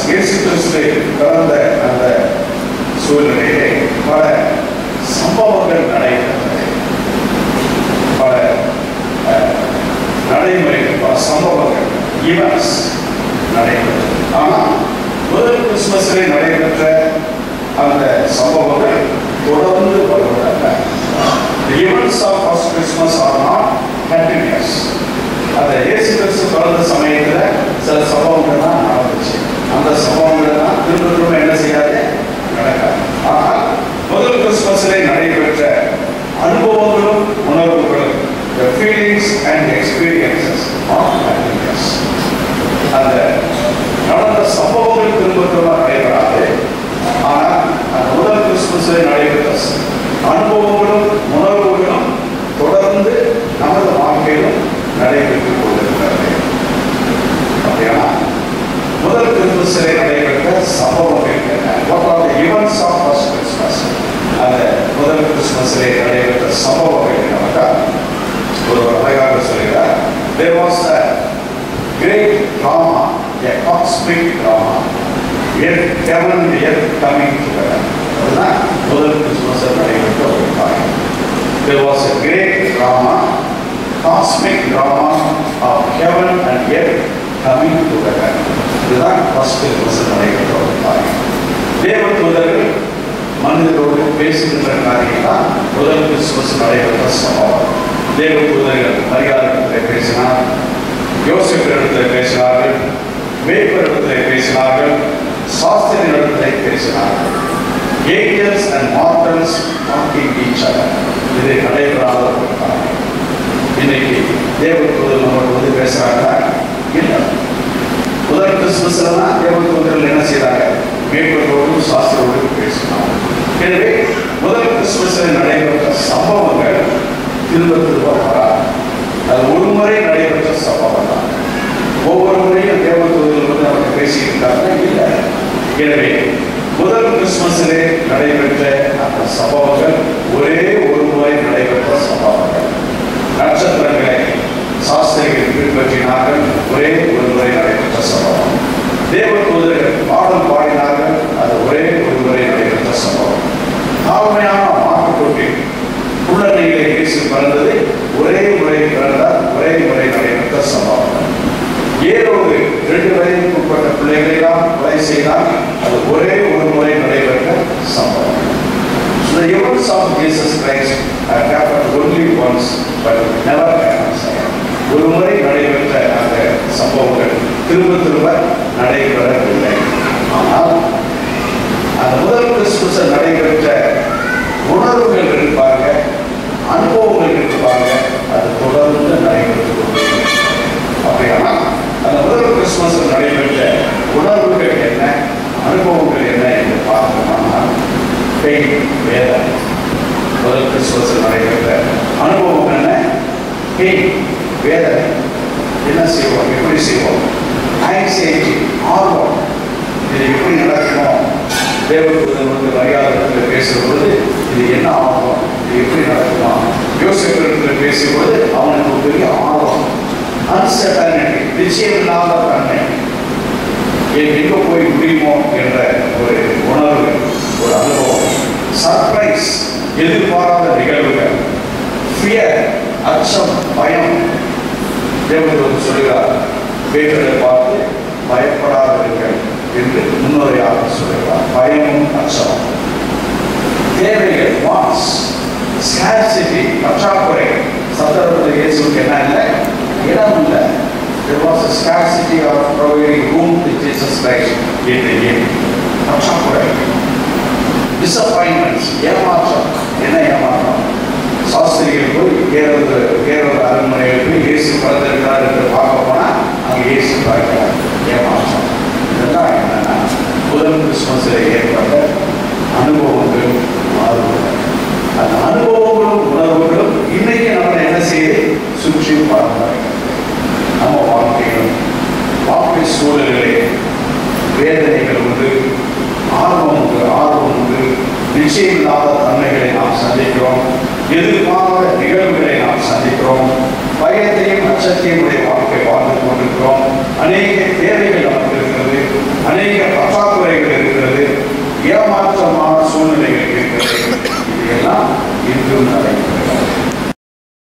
இயேசு கிறிஸ்து பிறந்த அந்த சூழ்நிலையிலே பல சம்பவங்கள் நடைபெற்றது பல அஹ், நடைமுறைகள் பல சம்பவங்கள் ஈவெண்ட்ஸ் நடைபெற்றது ஆனால் முதல் கிறிஸ்துமஸிலே நடைபெற்ற அந்த சம்பவங்கள் தொடர்ந்து வருவதல்ல The events of first Christmas are not continuous. அந்த இயேசு கிறிஸ்து பிறந்த சமயத்துல சில சம்பவங்கள் தான் நடந்துச்சு அந்த சம்பவங்கள் தான் திரும்ப திரும்ப என்ன செய்யாது நடக்காது ஆனால் முதல் கிறிஸ்துமஸிலே நடைபெற்ற அனுபவங்களும் உணர்வுகளும் the feelings and experiences are continuous. அந்த நடந்த சம்பவங்கள் திரும்ப திரும்ப நடைபெறாது ஆனால் அந்த முதல் கிறிஸ்துமஸில் நடைபெற்ற ச- அனுபவங்களும் உணர்வுகளும் தொடர்ந்து நமது வாழ்க்கையிலும் நடைபெற்றுக் கொண்டிருக்கிறது அப்படியா முதல் கிறிஸ்துமஸிலே நடைபெற்ற சம்பவங்கள் என்ன what are the events of first Christmas அந்த முதல் கிறிஸ்துமஸிலே நடைபெற்ற சம்பவங்கள் என்னவென்றா ஒரு அழகாக சொல்கிறார் there was a great drama a cosmic drama earth heaven and earth coming together அதுதான் முதல் கிறிஸ்துமஸ் நடைபெற்ற ஒரு காரியம் there was a great drama cosmic drama of heaven and earth coming together இதுதான் ஃபர்ஸ்ட் கிறிஸ்துமஸ் நடைபெற்ற ஒரு காரியம் தேவ தூதர்கள் மனிதரோடு பேசுகின்ற காரியம் தான் முதல் கிறிஸ்துமஸ் நடைபெற்ற சம்பவம் தேவ தூதர்கள் மரியாதையில் பேசினார் யோசிப்பிடத்தில் பேசினார்கள் மேய்ப்பரிடத்தில் பேசினார்கள் சாஸ்திரியிடத்தில் பேசினார்கள் angels and mortals talking each other இது நடைபெறாத ஒரு காரியம் இன்னைக்கு தேவ தூதர் நம்மளோட வந்து பேசுறாங்களா இல்லை முதல் கிறிஸ்துமஸ்ல தான் தேவ தூதர்கள் என்ன செய்றாங்க மேய்ப்பரோடும் சாஸ்திரோடும் பேசினாங்க எனவே முதல் கிறிஸ்துமஸில் நடைபெற்ற சம்பவங்கள் திரும்ப திரும்ப வராது அது ஒரு முறை நடைபெற்ற சம்பவம் தான் ஒவ்வொரு முறையும் தேவ தூதர்கள் வந்து அவங்க பேசியிருக்காங்க இல்லை எனவே முதல் கிறிஸ்துமஸிலே நடைபெற்ற அந்த சம்பவங்கள் ஒரே ஒரு முறை நடைபெற்ற சம்பவங்கள் நட்சத்திரங்களை சாஸ்திரிகள் பின்பற்றினார்கள் ஒரே ஒரு முறை நடைபெற்ற சம்பவம் தேவ தூதர்கள் பாடல் பாடினார்கள் அது ஒரே ஒரு முறை நடைபெற்ற சம்பவம் தாழ்மையான மாட்டுக்கொட்டி குள்ளநிலை இயேசு பிறந்தது ஒரே முறை பிறந்தார் ஒரே முறை நடைபெற்ற சம்பவம் ஏழோடு ரெண்டு வயதுக்கு உட்பட்ட பிள்ளைகளெல்லாம் கொலை செய்தால் அது ஒரே ஒரு முறை நடைபெற்ற சம்பவம் So the events of Jesus Christ have happened only once, but never happens again. ஒரு முறை நடைபெற்ற அந்த சம்பவங்கள் திரும்ப திரும்ப நடைபெறவில்லை ஆனால் அந்த முதல் கிறிஸ்துமஸ் நடைபெற்ற உணர்வுகள் இருப்பாங்க அனுபவங்கள் இருப்பாங்க அது தொடர்ந்து நடைபெற்று கொண்டிருக்கிறது. அப்படியானா அந்த முதல் கிறிஸ்துமஸ் நடைபெற்ற உணர்வுகள் என்ன அனுபவங்கள் என்ன என்று பார்த்தோம்னா பெயின் வேதனை முதல் கிறிஸ்துமஸ் நடைபெற்ற அனுபவம் என்ன பெயின் வேதனை என்ன செய்வோம் எப்படி செய்வோம் ஆங்ஸைட்டி ஆர்வம் இது எப்படி நடக்குமோ தேவதூதன் வந்து மரியாதை பேசும்பொழுது இது என்ன ஆகும் இது எப்படி நடக்குமா யோசிப்பிடத்தில் பேசும்போது அவனுக்கு ஒரு பெரிய ஆர்வம் அன்சர்டனிட்டி நிச்சயம் இல்லாத தன்மை என் எங்க போய் முடியுமோ என்ற ஒரு உணர்வு ஒரு அனுபவம் சர்ப்ரைஸ் எதிர்பாராத நிகழ்வுகள் ஃபியர் அச்சம் பயம் தேவதூதன் சொல்கிறார் பேட்டரை பார்த்து பயப்படாதீர்கள் என்று முன்னுரையாக சொல்கிறார் பயமும் அச்சமும் தேவைகள் வான்ஸ் ஸ்கார்சிட்டி பற்றாக்குறை சத்தரத்தில் இயேசுக்கு என்ன இல்லை இடம் இல்லை There was a scarcity of providing room to Jesus Christ in the inn. பற்றாக்குறை டிசப்பாயின்மெண்ட்ஸ் ஏமாற்றம் என்ன ஏமாற்றம் சாஸ்திரிகள் போய் கேரள கேரள அரண்மனையில் போய் இயேசு பிறந்திருக்கிறார் என்று பார்க்க போனா அங்கே இயேசு பார்க்கிறார் ஏமாற்றம் இதெல்லாம் என்னன்னா முதல் கிறிஸ்துமஸில் ஏற்பட்ட அனுபவங்களும் உணர்வுகளும் அந்த அனுபவங்களும் உணர்வுகளும் இன்னைக்கு நம்ம என்ன செய்து சுற்றி பரம்பரைகள் நம்ம வாழ்க்கையிலும் வாழ்க்கை சூழலிலே வேதனைகள் உண்டு ஆர்வம் உண்டு ஆர்வம் உண்டு நிச்சயம் இல்லாத தன்மைகளை நாம் சந்திக்கிறோம் எதிர்பாராத நிகழ்வுகளை நாம் சந்திக்கிறோம் பயத்தையும் அச்சத்தையும் உடைய வாழ்க்கை வாழ்ந்து கொண்டிருக்கிறோம் அநேக தேவைகள் நமக்கு இருக்கிறது அநேக அநேக பற்றாக்குறைகள் இருக்கிறது ஏமாற்றமான சூழ்நிலைகள் இருக்கிறது இதையெல்லாம் இன்றும் நடைபெறுகிறது